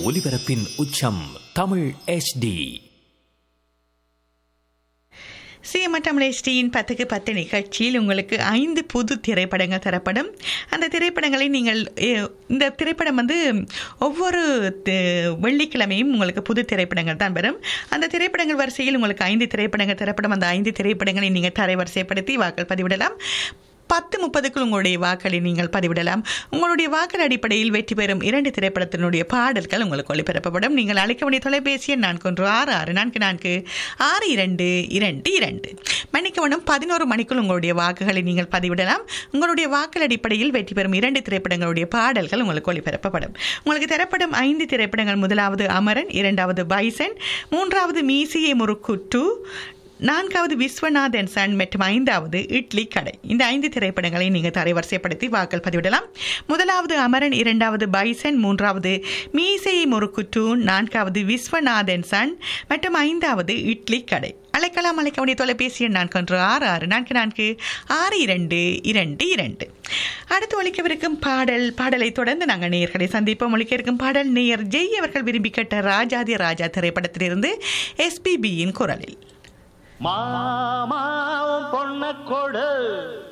ஒலிபரப்பின் உச்சம் தமிழ் HD சிஎம்எஸ்டியின் பத்துக்கு பத்து நிகழ்ச்சியில் உங்களுக்கு ஐந்து புது திரைப்படங்கள் தரப்படும் அந்த திரைப்படங்களை நீங்கள் எ- இந்த திரைப்படம் வந்து ஒவ்வொரு தி- வெள்ளிக்கிழமையும் உங்களுக்கு புது திரைப்படங்கள் தான் வரும் அந்த திரைப்படங்கள் வரிசையில் உங்களுக்கு ஐந்து திரைப்படங்கள் தரப்படும் அந்த ஐந்து திரைப்படங்களை நீங்கள் தரைவரிசைப்படுத்தி வாக்கள் பதிவிடலாம் பத்து முப்பதுக்குள் உங்களுடைய வாக்களை நீங்கள் பதிவிடலாம் உங்களுடைய வாக்கள் அடிப்படையில் வெற்றி பெறும் இரண்டு திரைப்படத்தினுடைய பாடல்கள் உங்களுக்கு ஒளிபரப்பப்படும் நீங்கள் அழைக்க வேண்டிய தொலைபேசி எண் நான்கு ஒன்று ஆறு ஆறு நான்கு நான்கு ஆறு இரண்டு இரண்டு இரண்டு மன்னிக்கவனும் பதினோரு மணிக்குள் உங்களுடைய வாக்குகளை நீங்கள் பதிவிடலாம் உங்களுடைய வாக்கள் அடிப்படையில் வெற்றி பெறும் இரண்டு திரைப்படங்களுடைய பாடல்கள் உங்களுக்கு ஒளிபரப்பப்படும் உங்களுக்கு தரப்படும் ஐந்து திரைப்படங்கள் முதலாவது அமரன் இரண்டாவது பைசன் மூன்றாவது மீசிய முறுக்கு டூ நான்காவது விஸ்வநாதன் சன் மற்றும் ஐந்தாவது இட்லி கடை இந்த ஐந்து திரைப்படங்களை நீங்கள் தரைவரிசைப்படுத்தி வாக்கள் பதிவிடலாம் முதலாவது அமரன் இரண்டாவது பைசன் மூன்றாவது மீசை முறுக்குட்டு நான்காவது விஸ்வநாதன் சன் மற்றும் ஐந்தாவது இட்லி கடை அழைக்கலாம் அழைக்க வேண்டிய தொலைபேசி எண் நான்கு ஒன்று ஆறு ஆறு நான்கு நான்கு ஆறு இரண்டு இரண்டு இரண்டு அடுத்து ஒழிக்கவிருக்கும் பாடல் பாடலை தொடர்ந்து நாங்கள் நேயர்களை சந்திப்போம் ஒழிக்க இருக்கும் பாடல் நேயர் ஜெய் அவர்கள் விரும்பி கேட்ட ராஜாதி ராஜா திரைப்படத்திலிருந்து எஸ்பிபியின் குரலில் மாமாவும் பொண்ண கொடு